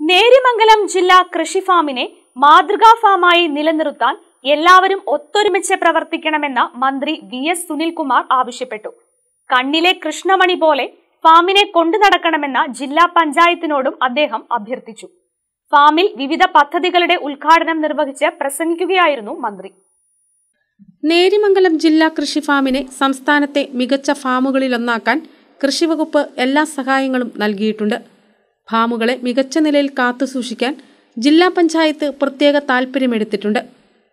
നേര്യമംഗലം ജില്ലാ കൃഷി ഫാമിനെ മാതൃകാ ഫാമായി നിലനിർത്താൻ എല്ലാവരും ഒത്തൊരുമിച്ച് പ്രവർത്തിക്കണമെന്ന് മന്ത്രി വി എസ് സുനിൽകുമാർ ആവശ്യപ്പെട്ടു കണ്ണിലെ കൃഷ്ണമണി പോലെ ഫാമിനെ കൊണ്ടു നടക്കണമെന്ന് ജില്ലാ പഞ്ചായത്തിനോടും അദ്ദേഹം അഭ്യർത്ഥിച്ചു ഫാമിൽ വിവിധ പദ്ധതികളുടെ ഉദ്ഘാടനം നിർവഹിച്ച് പ്രസംഗിക്കുകയായിരുന്നു മന്ത്രി നേരിമംഗലം ജില്ലാ കൃഷി ഫാമിനെ സംസ്ഥാനത്തെ മികച്ച ഫാമുകളിലൊന്നാക്കാൻ കൃഷിവകുപ്പ് എല്ലാ സഹായങ്ങളും നൽകിയിട്ടുണ്ട് ഫാമുകളെ മികച്ച നിലയിൽ കാത്തുസൂക്ഷിക്കാൻ ജില്ലാ പഞ്ചായത്ത് പ്രത്യേക താൽപ്പര്യമെടുത്തിട്ടുണ്ട്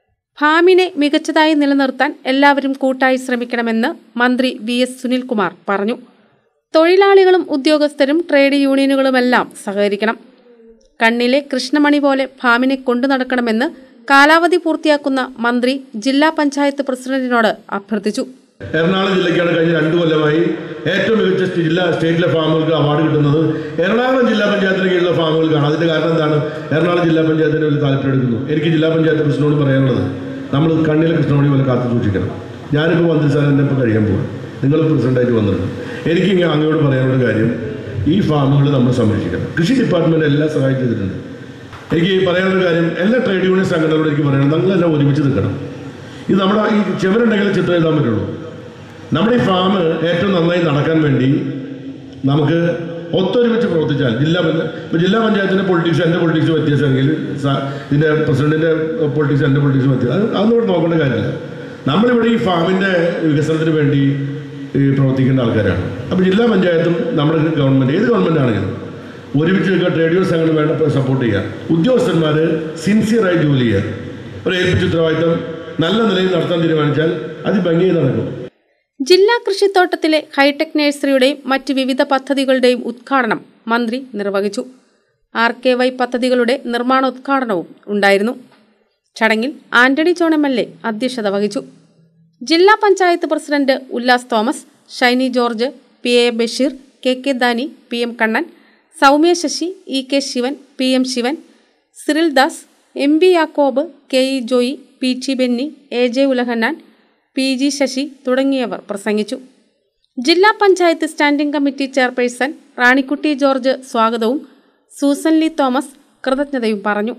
ഫാമിനെ മികച്ചതായി നിലനിർത്താൻ എല്ലാവരും കൂട്ടായി ശ്രമിക്കണമെന്ന് മന്ത്രി വി എസ് സുനിൽകുമാർ പറഞ്ഞു തൊഴിലാളികളും ഉദ്യോഗസ്ഥരും ട്രേഡ് യൂണിയനുകളുമെല്ലാം സഹകരിക്കണം കണ്ണിലെ കൃഷ്ണമണി പോലെ ഫാമിനെ കൊണ്ടു നടക്കണമെന്ന് കാലാവധി പൂർത്തിയാക്കുന്ന മന്ത്രി ജില്ലാ പഞ്ചായത്ത് പ്രസിഡന്റിനോട് അഭ്യർത്ഥിച്ചു എറണാകുളം ജില്ലയ്ക്കാണ് കഴിഞ്ഞ രണ്ടു കൊല്ലമായി ഏറ്റവും മികച്ച സ്റ്റേ- ജില്ലാ സ്റ്റേറ്റിലെ ഫാമുകൾക്ക് അവാർഡ് കിട്ടുന്നത് എറണാകുളം ജില്ലാ പഞ്ചായത്തിന് കീഴിലുള്ള ഫാമുകൾക്കാണ് അതിന്റെ കാരണം എന്താണ് എറണാകുളം ജില്ലാ പഞ്ചായത്തിന് വലിയ താല്പര്യം എടുക്കുന്നു എനിക്ക് ജില്ലാ പഞ്ചായത്ത് പ്രസിഡന്റിനോട് പറയാനുള്ളത് നമ്മൾ കണ്ണിലെ കൃഷ്ണമണി പോലെ കാത്തു സൂക്ഷിക്കണം ഞാനിപ്പോൾ മന്ത്രിസ്ഥാനം ഇപ്പോൾ കഴിയാൻ പോകും നിങ്ങൾ പ്രസിഡന്റായിട്ട് വന്നിട്ടുണ്ട് എനിക്ക് ഇങ്ങനെ അങ്ങോട്ട് പറയാനുള്ള കാര്യം ഈ ഫാമുകൾ നമ്മൾ സംരക്ഷിക്കണം കൃഷി ഡിപ്പാർട്ട്മെന്റ് എല്ലാം സഹായം ചെയ്തിട്ടുണ്ട് എനിക്ക് പറയാനുള്ള കാര്യം എല്ലാ ട്രേഡ് യൂണിയൻ സംഘടനകളോട് എനിക്ക് പറയണം നിങ്ങളെല്ലാം ഒരുമിച്ച് നിൽക്കണം ഇത് നമ്മുടെ ഈ ചെവരുണ്ടെങ്കിൽ ചിത്രം എഴുതാൻ പറ്റുള്ളൂ നമ്മുടെ ഈ ഫാം ഏറ്റവും നന്നായി നടക്കാൻ വേണ്ടി നമുക്ക് ഒത്തൊരുമിച്ച് പ്രവർത്തിച്ചാൽ ജില്ലാ പഞ്ചായത്ത് ഇപ്പോൾ ജില്ലാ പഞ്ചായത്തിൻ്റെ പൊളിറ്റിക്സ് എൻ്റെ പൊളിറ്റിക്സ് വ്യത്യാസമെങ്കിൽ സ- ഇതിൻ്റെ പ്രസിഡന്റിൻ്റെ പൊളിറ്റിക്സ് എൻ്റെ പൊളിറ്റിക്സ് വ്യത്യാസം അത് അതൊന്നും ഇവിടെ നോക്കേണ്ട കാര്യമില്ല നമ്മളിവിടെ ഈ ഫാമിൻ്റെ വികസനത്തിന് വേണ്ടി ഈ പ്രവർത്തിക്കേണ്ട ആൾക്കാരാണ് അപ്പോൾ ജില്ലാ പഞ്ചായത്തും നമ്മുടെ ഗവൺമെൻറ് ഏത് ഗവൺമെൻറ് ആണെങ്കിലും ഒരുമിച്ച് നിൽക്കുക ട്രേഡ് യൂണിയൻ സംഘടന വേണ്ട സപ്പോർട്ട് ചെയ്യുക ഉദ്യോഗസ്ഥന്മാർ സിൻസിയറായി ജോലി ചെയ്യുക ഒരു ഏൽപ്പിച്ച ഉത്തരവാദിത്തം നല്ല നിലയിൽ നടത്താൻ തീരുമാനിച്ചാൽ അത് ഭംഗിയായി നടക്കും ജില്ലാ കൃഷിത്തോട്ടത്തിലെ ഹൈടെക് നഴ്സറിയുടെയും മറ്റ് വിവിധ പദ്ധതികളുടെയും ഉദ്ഘാടനം മന്ത്രി നിർവഹിച്ചു ആർ കെ വൈ പദ്ധതികളുടെ നിർമ്മാണോദ്ഘാടനവും ഉണ്ടായിരുന്നു ചടങ്ങിൽ Antony John M L A അധ്യക്ഷത വഹിച്ചു ജില്ലാ panchayat president Ullas Thomas Shiny George P A Basheer K K Dani P M Kannan Soumya Sasi E K Sivan P M Sivan Cyril Das M B Yakob K E Joy P T Benny A J Ulahannan P G Sasi തുടങ്ങിയവർ പ്രസംഗിച്ചു ജില്ലാ panchayat standing committee chairperson Ranikutty George സ്വാഗതവും സൂസൻ ലി തോമസ് കൃതജ്ഞതയും പറഞ്ഞു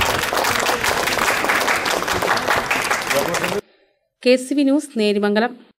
K C V news Nerimangalam